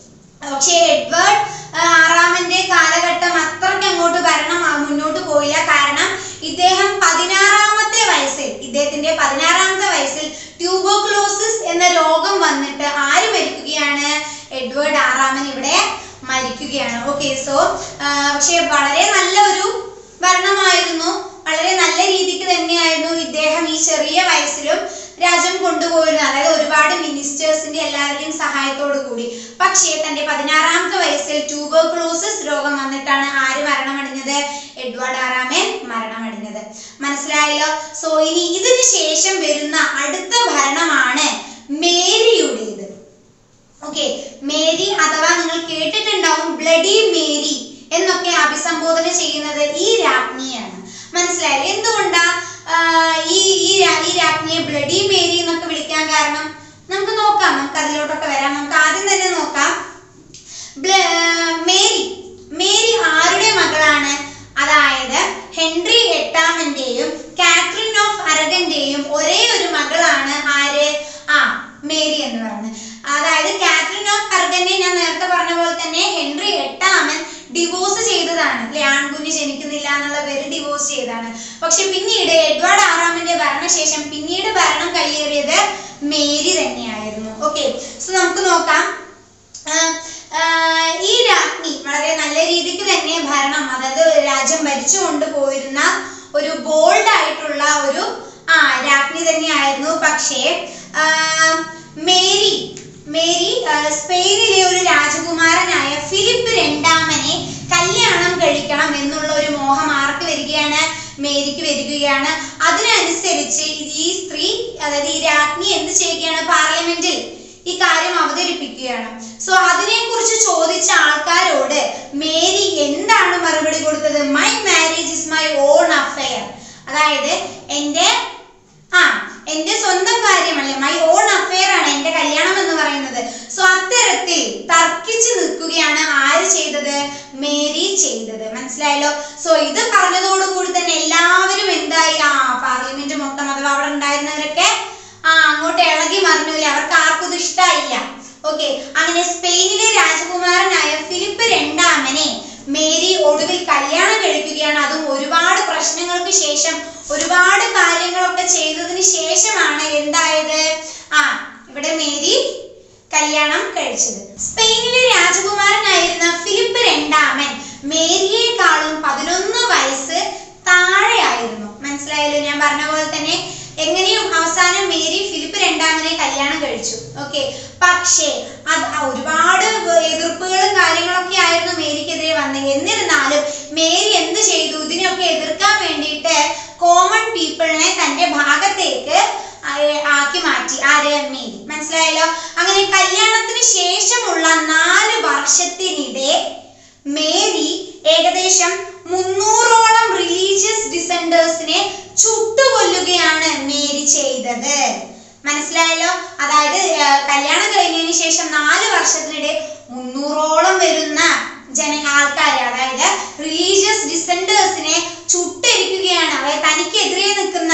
പക്ഷേ എഡ്വേർഡ് ആ, ആറാമന്റെ കാലഘട്ടം അത്രയ്ക്ക് അങ്ങോട്ട് ഭരണം ആ, മുന്നോട്ട് പോയില്ല കാരണം ഇദ്ദേഹം പതിനാറാമത്തെ വയസ്സിൽ ഇദ്ദേഹത്തിന്റെ പതിനാറാമത്തെ വയസ്സിൽ ട്യൂബോക്ലോസിസ് എന്ന രോഗം വന്നിട്ട് ആര് മരിക്കുകയാണ് എഡ്വേർഡ് ആറാമൻ ഇവിടെ മരിക്കുകയാണ് ഓക്കെ സോ പക്ഷേ വളരെ നല്ല ഒരു ഭരണമായിരുന്നു വളരെ നല്ല രീതിക്ക് തന്നെയായിരുന്നു ഇദ്ദേഹം ഈ ചെറിയ വയസ്സിലും രാജ്യം കൊണ്ടുപോയിരുന്നത് അതായത് ഒരുപാട് മിനിസ്റ്റേഴ്സിന്റെ എല്ലാവരുടെയും സഹായത്തോടു കൂടി പക്ഷേ തന്റെ പതിനാറാമത്തെ വയസ്സിൽ ട്യൂബർക്ലോസിസ് രോഗം വന്നിട്ടാണ് ആര് മരണമടഞ്ഞത് എഡ്വാർഡ് ആറാമൻ മരണമടഞ്ഞത് മനസ്സിലായല്ലോ സോ ഇനി ഇതിന് ശേഷം വരുന്ന അടുത്ത ഭരണമാണ് മേരിയുടേത് ഓക്കെ മേരി അഥവാ നിങ്ങൾ കേട്ടിട്ടുണ്ടാവും ബ്ലഡി മേരി എന്നൊക്കെ അഭിസംബോധന ചെയ്യുന്നത് ഈ രാജ്ഞിയാണ് മനസ്സിലായില്ലേ എന്തുകൊണ്ടാ ആ, ഈ ഈ രാ- ഈ രാജ്ഞിയെ ബ്ലഡി മേരി എന്നൊക്കെ വിളിക്കാൻ കാരണം നമുക്ക് നോക്കാം നമുക്ക് അതിലോട്ടൊക്കെ വരാം നമുക്ക് ആദ്യം തന്നെ നോക്കാം ബ്ല- ആ, മേരി മേരി ആരുടെ മകളാണ് അതായത് ഹെൻറി എട്ടാമന്റെയും കാത്രിൻ ഓഫ് അരഗന്റെയും ഒരേ ഒരു മകളാണ് ആര് ആ മേരി എന്ന് പറയുന്നത് അതായത് കാത്രിൻ ഓഫ് അർഗനെ ഞാൻ നേരത്തെ പറഞ്ഞ പോലെ തന്നെ ഹെൻറി എട്ടാമൻ ഡിവോഴ്സ് ചെയ്തതാണ് അല്ലെ ആൺകുഞ്ഞ് ജനിക്കുന്നില്ല എന്നുള്ള പേര് ഡിവോഴ്സ് ചെയ്തതാണ് പക്ഷെ പിന്നീട് എഡ്വാർഡ് ആറാമന്റെ ഭരണശേഷം പിന്നീട് ഭരണം കയ്യേറിയത് മേരി തന്നെയായിരുന്നു ഓക്കെ സോ നമുക്ക് നോക്കാം ആഹ് ആഹ് ഈ രാജ്ഞി വളരെ നല്ല രീതിക്ക് തന്നെ ഭരണം അതായത് രാജ്യം ഭരിച്ചുകൊണ്ട് പോയിരുന്ന ഒരു ബോൾഡ് ആയിട്ടുള്ള ഒരു ആ രാജ്ഞി തന്നെയായിരുന്നു പക്ഷേ ആഹ് മേരി മേരി ആഹ് സ്പെയിനിലെ ഒരു രാജകുമാരനായ ഫിലിപ്പ് രണ്ടാമനെ കല്യാണം കഴിക്കണം എന്നുള്ള ഒരു മോഹം ആർക്ക് വരികയാണ് മേരിക്ക് വരികയാണ് അതിനനുസരിച്ച് ഈ സ്ത്രീ അതായത് ഈ രാജ്ഞി എന്ത് ചെയ്യുകയാണ് പാർലമെന്റിൽ ഈ കാര്യം അവതരിപ്പിക്കുകയാണ് സോ അതിനെ കുറിച്ച് ചോദിച്ച ആൾക്കാരോട് മേരി എന്താണ് മറുപടി കൊടുത്തത് my marriage is my own affair അതായത് എൻ്റെ ആ എന്റെ സ്വന്തം കാര്യമല്ലേ മൈ ഓൺ അഫെയർ ആണ് എന്റെ കല്യാണം എന്ന് പറയുന്നത് സോ അത്തരത്തിൽ തർക്കിച്ചു നിൽക്കുകയാണ് ആര് ചെയ്തത് മേരി ചെയ്തത് മനസ്സിലായല്ലോ സോ ഇത് പറഞ്ഞതോടുകൂടി തന്നെ എല്ലാവരും എന്തായി ആ പാർലമെന്റ് മൊത്തം അഥവാ അവിടെ ഉണ്ടായിരുന്നവരൊക്കെ ആ അങ്ങോട്ട് ഇളകി മറിഞ്ഞൂല അവർക്ക് ആർക്കും ഇത് ഇഷ്ടമായില്ല ഓക്കെ അങ്ങനെ സ്പെയിനിലെ രാജകുമാരനായ ഫിലിപ്പ് രണ്ടാമനെ മേരി ഒടുവിൽ കല്യാണം കഴിക്കുകയാണ് അതും ഒരുപാട് പ്രശ്നങ്ങൾക്ക് ശേഷം ഒരുപാട് കാര്യങ്ങളൊക്കെ ചെയ്തതിന് ശേഷമാണ് എന്തായത് ആ ഇവിടെ മേരി കല്യാണം കഴിച്ചത് സ്പെയിനിലെ രാജകുമാരനായിരുന്ന ഫിലിപ്പ് രണ്ടാമൻ മേരിയേക്കാളും പതിനൊന്ന് വയസ്സ് താഴെയായിരുന്നു മനസ്സിലായല്ലോ ഞാൻ പറഞ്ഞ പോലെ തന്നെ എങ്ങനെയും അവസാനം മേരി ഫിലിപ്പ് രണ്ടാമനെ കല്യാണം കഴിച്ചു ഓക്കെ പക്ഷേ അത് ഒരുപാട് എതിർപ്പുകളും കാര്യങ്ങളൊക്കെ ആയിരുന്നു മേരിക്കെതിരെ വന്നത് എന്നിരുന്നാലും മേരി എന്ത് ചെയ്തു ഇതിനെയൊക്കെ എതിർക്കാൻ വേണ്ടിയിട്ട് കോമൺ പീപ്പിളിനെ തന്റെ ഭാഗത്തേക്ക് ആ- ആക്കി മാറ്റി ആര് മേരി മനസ്സിലായല്ലോ അങ്ങനെ കല്യാണത്തിന് ശേഷമുള്ള നാല് വർഷത്തിനിടെ മേരി ഏകദേശം മുന്നൂറോളം റിലീജിയസ് ഡിസെൻഡേഴ്സിനെ ചുട്ടുകൊല്ലുകയാണ് മേരി ചെയ്തത് മനസ്സിലായല്ലോ അതായത് ആ, കല്യാണം കഴിഞ്ഞതിന് ശേഷം നാല് വർഷത്തിനിടെ മുന്നൂറോളം വരുന്ന ജന ആൾക്കാരെ അതായത് റിലീജിയസ് ഡിസെൻഡേഴ്സിനെ ചുട്ടരിക്കുകയാണ് അതായത് തനിക്കെതിരെ നിൽക്കുന്ന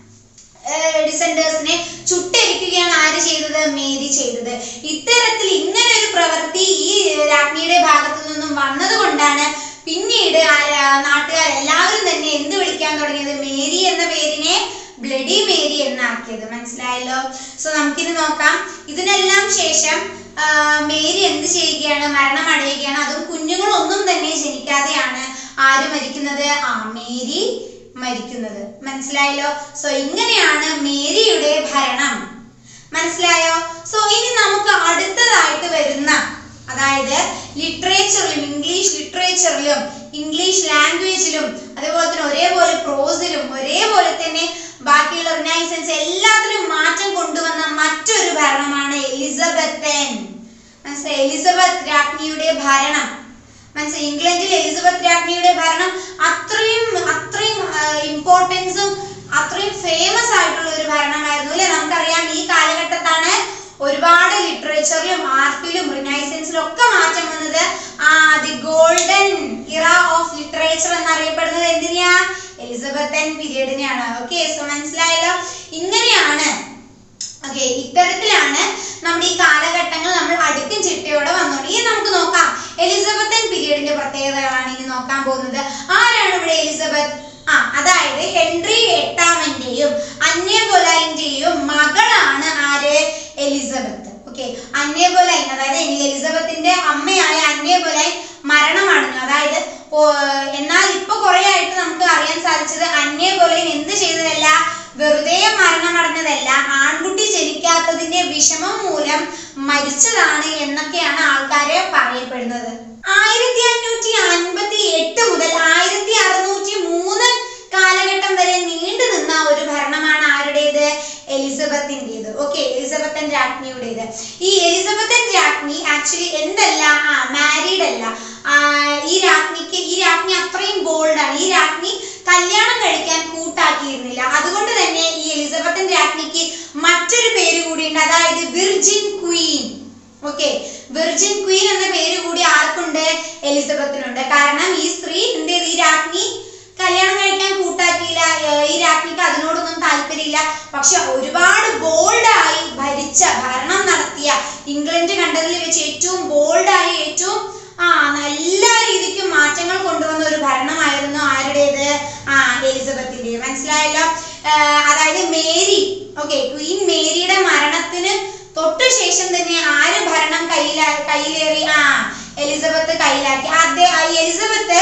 ഡിസെൻഡേഴ്സിനെ ചുട്ടരിക്കുകയാണ് ആര് ചെയ്തത് മേരി ചെയ്തത് ഇത്തരത്തിൽ ഇങ്ങനെ ഒരു പ്രവൃത്തി ഈ രാജ്ഞിയുടെ ഭാഗത്തു നിന്നും വന്നത് കൊണ്ടാണ് പിന്നീട് നാട്ടുകാർ എല്ലാവരും തന്നെ എന്ത് വിളിക്കാൻ തുടങ്ങിയത് മേരി എന്ന പേരിനെ ബ്ലഡി മേരി എന്നാക്കിയത് മനസ്സിലായല്ലോ സോ നമുക്കിത് നോക്കാം ഇതിനെല്ലാം ശേഷം ആ, മേരി എന്ത് ചെയ്യുകയാണ് മരണം അടയുകയാണ് അതും കുഞ്ഞുങ്ങളൊന്നും തന്നെ ജനിക്കാതെയാണ് ആര് മരിക്കുന്നത് ആ മേരി മരിക്കുന്നത് മനസ്സിലായല്ലോ സോ ഇങ്ങനെയാണ് മേരിയുടെ ഭരണം മനസ്സിലായോ സോ ഇനി നമുക്ക് അടുത്തതായിട്ട് വരുന്ന അതായത് ലിറ്ററേച്ചറിലും ഇംഗ്ലീഷ് ലിറ്ററേച്ചറിലും ഇംഗ്ലീഷ് ലാംഗ്വേജിലും അതേപോലെ തന്നെ ഒരേപോലെ പ്രോസിലും ഒരേപോലെ തന്നെ ബാക്കിയുള്ള റിനൈസൻസ് എല്ലാത്തിലും മാറ്റം കൊണ്ടുവന്ന മറ്റൊരു ഭരണമാണ് എലിസബത്തൻ മനസ്സിലായി എലിസബത്ത് രാജ്ഞിയുടെ ഭരണം മനസ്സിലായി ഇംഗ്ലണ്ടിൽ എലിസബത്ത് രാജ്ഞിയുടെ ഭരണം അത്രയും അത്രയും ഇമ്പോർട്ടൻസും അത്രയും ഫേമസ് ആയിട്ടുള്ള ഒരു ഭരണമായിരുന്നു അല്ലെ നമുക്കറിയാം ഈ കാലഘട്ടത്താണ് ഒരുപാട് ലിറ്ററേച്ചറിലും ആർട്ടിലും റിനൈസൻസിലും ഒക്കെ മാറ്റം വന്നത് ആ the golden era of literature എന്നറിയപ്പെടുന്നത് എന്തിനാ എലിസബത്തൻ പീരീഡിനെയാണ് ഓക്കെ സോ മനസ്സിലായല്ലോ ഇങ്ങനെയാണ് ഓക്കെ ഇത്തരത്തിലാണ് നമ്മുടെ ഈ കാലഘട്ടങ്ങൾ നമ്മൾ അടുക്കും ചിട്ടയോടെ വന്നോണ്ട് ഇനി നമുക്ക് നോക്കാം എലിസബത്തൻ പീരീഡിന്റെ പ്രത്യേകതകളാണ് ഇനി നോക്കാൻ പോകുന്നത് ആരാണ് ഇവിടെ എലിസബത്ത് ആ അതായത് ഹെൻറി എട്ടാമന്റെയും അന്നേ ബൊലൈന്റെയും മകളാണ് ആര് എലിസബത്ത് ഓക്കെ അന്നേ ബൊലൈൻ അതായത് എലിസബത്തിന്റെ അമ്മയായ അന്നേ ബൊലൈൻ മരണമടഞ്ഞു അതായത് ഓ- എന്നാൽ ഇപ്പൊ കുറെ ആയിട്ട് നമുക്ക് അറിയാൻ സാധിച്ചത് അന്നേ ബൊലൈൻ എന്ത് ചെയ്തതല്ല വെറുതെ മരണമടഞ്ഞതല്ല ആൺകുട്ടി ജനിക്കാത്തതിന്റെ വിഷമം മൂലം മരിച്ചതാണ് എന്നൊക്കെയാണ് ആൾക്കാരെ പറയപ്പെടുന്നത് ആയിരത്തി അഞ്ഞൂറ്റി അൻപത്തി എട്ട് മുതൽ ആയിരത്തി അറുന്നൂറ്റി മൂന്ന് കാലഘട്ടം വരെ നീണ്ടു നിന്ന ഒരു ഭരണമാണ് ആരുടേത് എലിസബത്തിൻ്റെത് ഓക്കെ എലിസബത്തൻ രാജ്ഞിയുടേത് ഈ എലിസബത്തൻ രാജ്ഞി ആക്ച്വലി എന്തല്ല ആ മാരീഡ് അല്ല ആ, ഈ രാജ്ഞിക്ക് ഈ രാജ്ഞി അത്രയും ബോൾഡാണ് ഈ രാജ്ഞി കല്യാണം കഴിക്കാൻ കൂട്ടാക്കിയിരുന്നില്ല അതുകൊണ്ട് തന്നെ ഈ എലിസബത്തൻ രാജ്ഞിക്ക് മറ്റൊരു പേര് കൂടിയുണ്ട് അതായത് virgin queen okay virgin queen എന്ന പേര് കൂടി ആർക്കുണ്ട് എലിസബത്തിനുണ്ട് കാരണം ഈ സ്ത്രീ എന്ത് ചെയ്തു ഈ രാജ്ഞി കല്യാണം കഴിക്കാൻ കൂട്ടാക്കിയില്ല ഏർ ഈ രാജ്ഞിക്ക് അതിനോടൊന്നും താല്പര്യമില്ല പക്ഷെ ഒരുപാട് ബോൾഡായി ഭരിച്ച ഭരണം നടത്തിയ ഇംഗ്ലണ്ട് കണ്ടതിൽ വെച്ച് ഏറ്റവും ബോൾഡായി ഏറ്റവും ആ നല്ല രീതിക്ക് മാറ്റങ്ങൾ കൊണ്ടുവന്ന ഒരു ഭരണമായിരുന്നു ആരുടേത് ആ എലിസബത്തിന്റെ മനസ്സിലായല്ലോ ഏർ അതായത് മേരി ഓക്കെ ക്വീൻ മേരിയുടെ മരണത്തിന് തൊട്ടു ശേഷം തന്നെ ആര് ഭരണം കയ്യിലാ കയ്യിലേറി ആ എലിസബത്ത് കയ്യിലാക്കി ആദ്യ ആ എലിസബത്ത്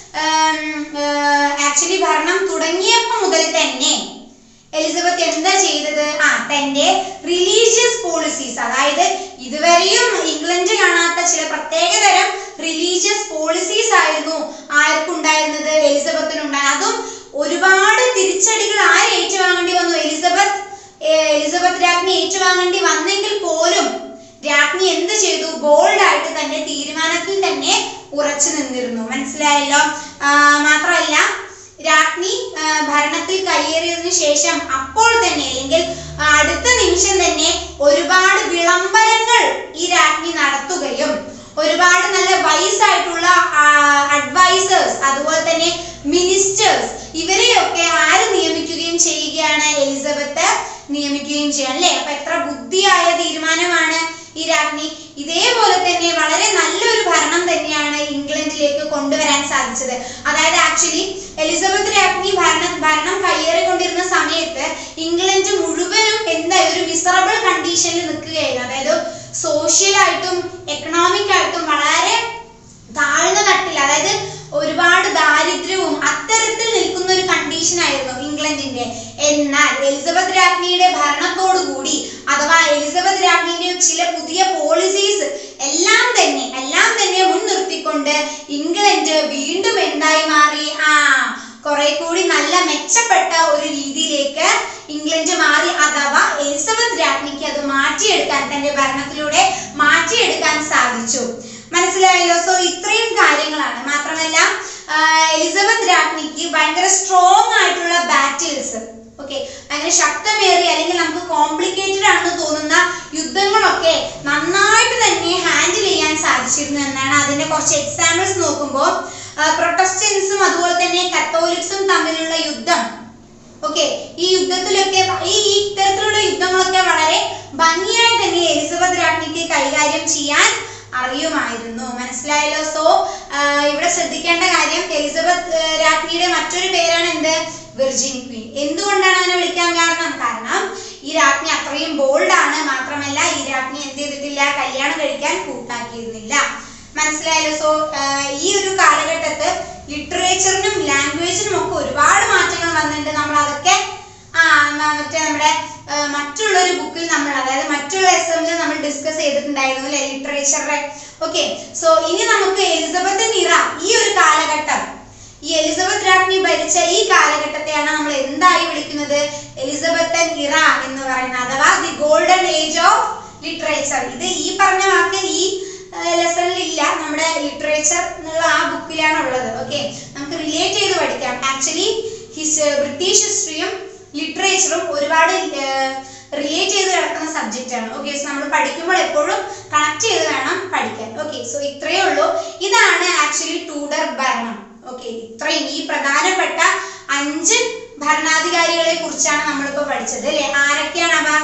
ആക്ച്വലി ഭരണം തുടങ്ങിയപ്പോൾ മുതൽ തന്നെ എലിസബത്ത് എന്താ ചെയ്തത് ആ തന്റെ റിലീജിയസ് പോളിസീസ് അതായത് ഇതുവരെയും ഇംഗ്ലണ്ട് കാണാത്ത ചില പ്രത്യേകതരം റിലീജിയസ് പോളിസീസ് ആയിരുന്നു ആർക്കുണ്ടായിരുന്നത് എലിസബത്തിനുണ്ടായി അതും ഒരുപാട് തിരിച്ചടികൾ ആര് ഏറ്റുവാങ്ങേണ്ടി വന്നു എലിസബത്ത് ഏർ എലിസബത്ത് രാജ്ഞി ഏറ്റുവാങ്ങേണ്ടി വന്നെങ്കിൽ പോലും രാജ്ഞി എന്ത് ചെയ്തു ബോൾഡ് ആയിട്ട് തന്റെ തീരുമാനത്തിൽ തന്നെ ഉറച്ചു നിന്നിരുന്നു മനസ്സിലായല്ലോ ആ, മാത്രമല്ല രാജ്ഞി ആ, ഭരണത്തിൽ കയ്യേറിയതിനു ശേഷം അപ്പോൾ തന്നെ അല്ലെങ്കിൽ ആ, അടുത്ത നിമിഷം തന്നെ ഒരുപാട് വിളംബരങ്ങൾ ഈ രാജ്ഞി നടത്തുകയും ഒരുപാട് നല്ല വയസ്സായിട്ടുള്ള അഡ്വൈസേഴ്സ് അതുപോലെ തന്നെ മിനിസ്റ്റേഴ്സ് ഇവരെയൊക്കെ ആര് നിയമിക്കുകയും ചെയ്യുകയാണ് എലിസബത്ത് നിയമിക്കുകയും ചെയ്യണം അല്ലേ അപ്പൊ എത്ര ബുദ്ധിയായ തീരുമാനമാണ് ഈ രാജ്ഞി ഇതേപോലെ തന്നെ വളരെ നല്ലൊരു ഭരണം തന്നെയാണ് ഇംഗ്ലണ്ടിലേക്ക് കൊണ്ടുവരാൻ സാധിച്ചത് അതായത് ആക്ച്വലി എലിസബത്ത് രാജ്ഞി ഭരണം ഭരണം കയ്യേറിക്കൊണ്ടിരുന്ന സമയത്ത് ഇംഗ്ലണ്ട് മുഴുവനും എന്തായി ഒരു മിസറബിൾ കണ്ടീഷനിൽ നിൽക്കുകയായിരുന്നു അതായത് സോഷ്യലായിട്ടും എക്കണോമിക് ആയിട്ടും വളരെ താഴ്ന്ന തട്ടിൽ അതായത് ഒരുപാട് ദാരിദ്ര്യവും അത്തരത്തിൽ നിൽക്കുന്ന ഒരു കണ്ടീഷൻ ആയിരുന്നു ഇംഗ്ലണ്ടിന്റെ എന്നാൽ എലിസബത്ത് രാജ്ഞിയുടെ ഭരണത്തോടു കൂടി അഥവാ എലിസബത്ത് രാജ്ഞിയുടെ ചില പുതിയ പോളിസീസ് എല്ലാം തന്നെ എല്ലാം തന്നെ മുൻനിർത്തിക്കൊണ്ട് ഇംഗ്ലണ്ട് വീണ്ടും എന്തായി മാറി ആ കുറെ കൂടി നല്ല മെച്ചപ്പെട്ട ഒരു രീതിയിലേക്ക് ഇംഗ്ലണ്ട് മാറി അഥവാ എലിസബത്ത് രാജ്ഞിക്ക് അത് മാറ്റിയെടുക്കാൻ തന്റെ ഭരണത്തിലൂടെ മാറ്റിയെടുക്കാൻ സാധിച്ചു മനസ്സിലായല്ലോ സോ ഇത്രയും കാര്യങ്ങളാണ് മാത്രമല്ല ആ, എലിസബത്ത് രാജ്ഞിക്ക് ഭയങ്കര സ്ട്രോങ് ആയിട്ടുള്ള ബാറ്റിൽസ് ഓക്കെ ഭയങ്കര ശക്തമേറിയ അല്ലെങ്കിൽ നമുക്ക് കോംപ്ലിക്കേറ്റഡ് ആണെന്ന് തോന്നുന്ന യുദ്ധങ്ങളൊക്കെ നന്നായിട്ട് തന്നെ ഹാൻഡിൽ ചെയ്യാൻ സാധിച്ചിരുന്നു എന്നാണ് അതിന്റെ കുറച്ച് എക്സാമ്പിൾസ് നോക്കുമ്പോൾ പ്രൊട്ടസ്റ്റൻസും അതുപോലെ തന്നെ കത്തോലിക്സും തമ്മിലുള്ള യുദ്ധം ഓക്കെ ഈ യുദ്ധത്തിലൊക്കെ ഈ ഈ ഇത്തരത്തിലുള്ള യുദ്ധങ്ങളൊക്കെ വളരെ ഭംഗിയായി തന്നെ എലിസബത്ത് രാജ്ഞിക്ക് കൈകാര്യം ചെയ്യാൻ അറിയുമായിരുന്നു മനസ്സിലായല്ലോ സോ ഇവിടെ ശ്രദ്ധിക്കേണ്ട കാര്യം എലിസബത്ത് ആ, രാജ്ഞിയുടെ മറ്റൊരു പേരാണ് എന്ത് വിർജിൻ ക്വീൻ എന്തുകൊണ്ടാണ് അങ്ങനെ വിളിക്കാൻ കാരണം കാരണം ഈ രാജ്ഞി അത്രയും ബോൾഡ് ആണ് മാത്രമല്ല ഈ രാജ്ഞി എന്ത് ചെയ്തിട്ടില്ല കല്യാണം കഴിക്കാൻ കൂട്ടാക്കിയിരുന്നില്ല മനസ്സിലായല്ലോ സോ ഈ ഒരു കാലഘട്ടത്ത് ലിറ്ററേച്ചറിനും ലാംഗ്വേജിനും ഒക്കെ ഒരുപാട് മാറ്റങ്ങൾ വന്നിട്ടുണ്ട് നമ്മൾ അതൊക്കെ ആ മ- മറ്റേ നമ്മുടെ ആ, മറ്റുള്ള ഒരു ബുക്കിൽ നമ്മൾ അതായത് മറ്റുള്ള എക്സാമിൽ നമ്മൾ ഡിസ്കസ് ചെയ്തിട്ടുണ്ടായിരുന്നു അല്ലെ ലിറ്ററേച്ചറിലെ ഓക്കെ സോ ഇനി നമുക്ക് എലിസബത്ത് നിറ ഈ ഒരു കാലഘട്ടം ഈ എലിസബത്ത് രാജ്ഞി ഭരിച്ച ഈ കാലഘട്ടത്തെയാണ് നമ്മൾ എന്തായി വിളിക്കുന്നത് എലിസബത്തൻ ഇറ എന്ന് പറയുന്നത് അഥവാ the golden age of literature ഇത് ഈ പറഞ്ഞ വാക്ക് ഈ ലെസണിൽ ഇല്ല നമ്മുടെ ലിറ്ററേച്ചർ എന്നുള്ള ആ ബുക്കിലാണ് ഉള്ളത് ഓക്കെ നമുക്ക് റിലേറ്റ് ചെയ്ത് പഠിക്കാം ആക്ച്വലി ഹിസ് ബ്രിട്ടീഷ് ഹിസ്റ്ററിയും ലിറ്ററേച്ചറും ഒരുപാട് റിലേറ്റ് ചെയ്ത് കിടക്കുന്ന സബ്ജക്റ്റ് ആണ് ഓക്കെ സോ നമ്മൾ പഠിക്കുമ്പോൾ എപ്പോഴും കണക്ട് ചെയ്ത് വേണം പഠിക്കാൻ ഓക്കെ സോ ഇത്രയേ ഉള്ളൂ ഇതാണ് ആക്ച്വലി ടൂഡർ ഭരണം ഓക്കെ ഇത്രയും ഈ പ്രധാനപ്പെട്ട അഞ്ച് ഭരണാധികാരികളെ കുറിച്ചാണ് നമ്മളിപ്പോ പഠിച്ചത് അല്ലെ ആരൊക്കെയാണ് അവ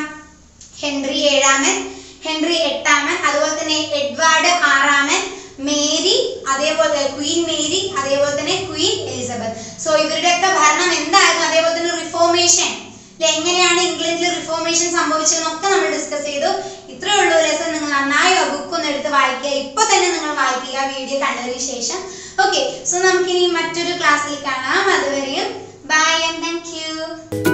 ഹെൻറി ഏഴാമൻ ഹെൻറി എട്ടാമൻ അതുപോലെ തന്നെ എഡ്വാർഡ് ആറാമൻ മേരി അതേപോലെ ക്വീൻ മേരി അതേപോലെ തന്നെ ക്വീൻ എലിസബത്ത് സോ ഇവരുടെയൊക്കെ ഭരണം എന്തായിരുന്നു അതേപോലെ തന്നെ റിഫോർമേഷൻ എങ്ങനെയാണ് ഇംഗ്ലണ്ടിൽ റിഫോർമേഷൻ സംഭവിച്ചതെന്നൊക്കെ നമ്മൾ ഡിസ്കസ് ചെയ്തു ഇത്രയേ ഉള്ളൂ ലെസൺ നിങ്ങൾ നന്നായി ആ ബുക്ക് ഒന്ന് എടുത്ത് വായിക്കുക ഇപ്പൊ തന്നെ നിങ്ങൾ വായിക്കുക വീഡിയോ കണ്ടതിന് ശേഷം ഓക്കെ സോ നമുക്കിനി മറ്റൊരു ക്ലാസ്സിൽ കാണാം അതുവരെയും ബൈ ആൻഡ് താങ്ക് യു